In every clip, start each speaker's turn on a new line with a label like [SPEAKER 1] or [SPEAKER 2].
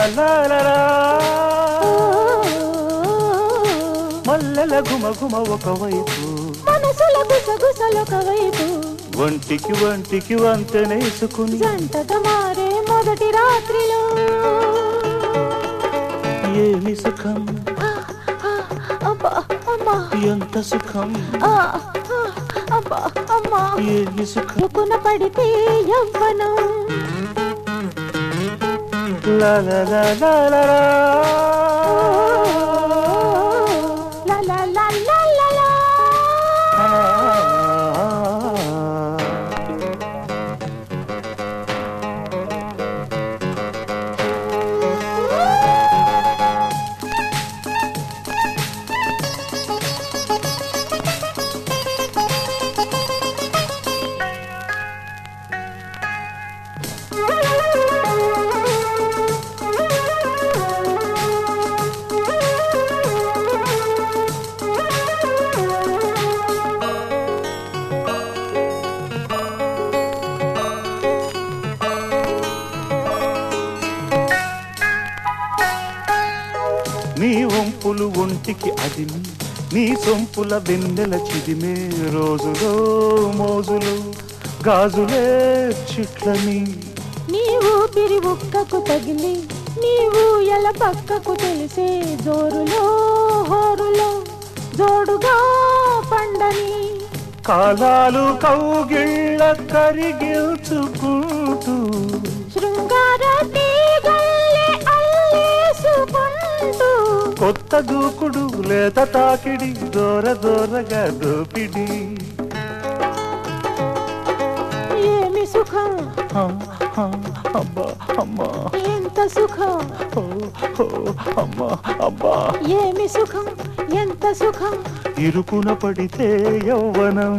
[SPEAKER 1] మల్లెల గుమ గుమ ఒకవైపు
[SPEAKER 2] మనసుల గుసగుసలొక వైపు
[SPEAKER 1] ఒంటికి ఒంటికి వంతెనేసుకుని
[SPEAKER 2] జంటగా మారే మొదటి రాత్రిలో
[SPEAKER 1] ఏమి సుఖం
[SPEAKER 2] ఆ, ఆ, అబ్బా అమ్మా
[SPEAKER 1] ఎంత సుఖం
[SPEAKER 2] ఆ, ఆ, అబ్బా అమ్మా
[SPEAKER 1] ఏమి సుఖం
[SPEAKER 2] రుకున పడితే యవ్వనం
[SPEAKER 1] లా లా లా లా లా లా.
[SPEAKER 2] లా లా లా లా లా లా.
[SPEAKER 1] నీ వంపులు ఒంటికి అదిమి నీ సొంపుల వెన్నెల చిదిమే రోజులో మోజులు గాజులే చిట్లని
[SPEAKER 2] నీ ఊపిరి ఉక్కకు తగిలి నీవు ఎల పక్కకు తెలిసే జోరులో హోరులో జోడుగా పండని
[SPEAKER 1] కాలాలు కౌగిళ్ళ కరిగిల్చుకుంటూ
[SPEAKER 2] శృంగార తీగల్లే అల్లేసుకుంటూ
[SPEAKER 1] కొత్త దూకుడు లేత తాకిడి దూర దూరగా దోపిడి
[SPEAKER 2] ఏమి సుఖం
[SPEAKER 1] ఆ, ఆ, అబ్బా అమ్మా
[SPEAKER 2] ఎంత సుఖం
[SPEAKER 1] ఓ, ఓ, అమ్మా అబ్బా
[SPEAKER 2] ఏమి సుఖం ఎంత సుఖం
[SPEAKER 1] ఇరుకున పడితే యౌవనం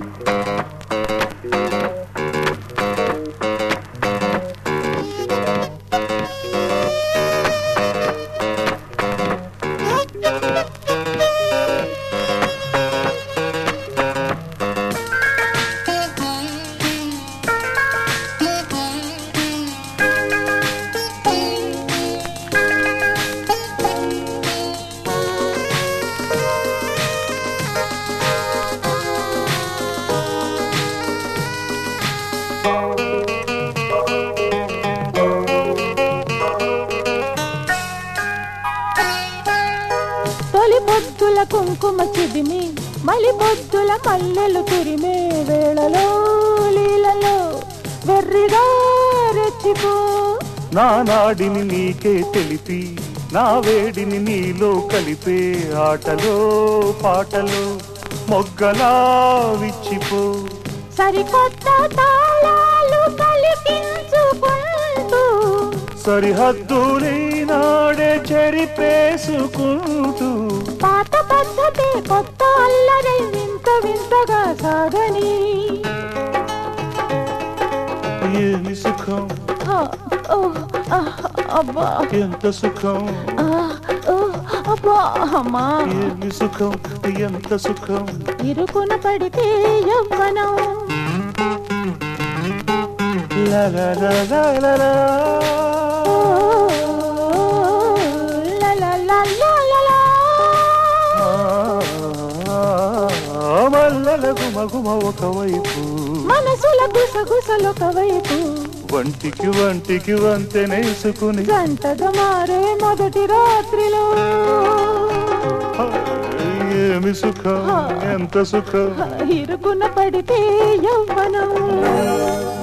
[SPEAKER 2] తొలి పొద్దుల కుంకుమ చిదిమి మలి పొద్దుల మల్లెలు తురిమే వేళలో లీలలో వెర్రిగా రెచ్చిపో
[SPEAKER 1] నా నాడిని నీకే తెలిపి నా వేడిని నీలో కలిపే ఆటలో పాటలో మొగ్గలా విచ్చిపో
[SPEAKER 2] సరికొత్త తాళాలు కలిపించుకుంటూ
[SPEAKER 1] సరిహద్దులీ నాడే చెరిపేసుకుంటూ
[SPEAKER 2] పాత పద్ధతి కొత్త అల్లరి వింత వింతగా సాగని
[SPEAKER 1] ఏమి సుఖం
[SPEAKER 2] ఆ, ఓ, ఆ, అబ్బా
[SPEAKER 1] ఎంత సుఖం
[SPEAKER 2] ఆ, ఓ, అబ్బా అమ్మా
[SPEAKER 1] ఏమి సుఖం ఎంత సుఖం
[SPEAKER 2] ఇరుకున పడితే యవ్వనం
[SPEAKER 1] లా లా లా లా లా లా.
[SPEAKER 2] ఓ, లా లా లా లా లా లా.
[SPEAKER 1] ఆ, మల్లెల గుమ గుమ ఒకవైపు
[SPEAKER 2] మనసుల గుసగుసలొక వైపు
[SPEAKER 1] వంటికి వంటికి వంతెనేసుకుని
[SPEAKER 2] గంటగా మారే మొదటి రాత్రిలో
[SPEAKER 1] ఏమి సుఖం ఎంత సుఖం
[SPEAKER 2] ఇరుకున పడితే యవ్వనం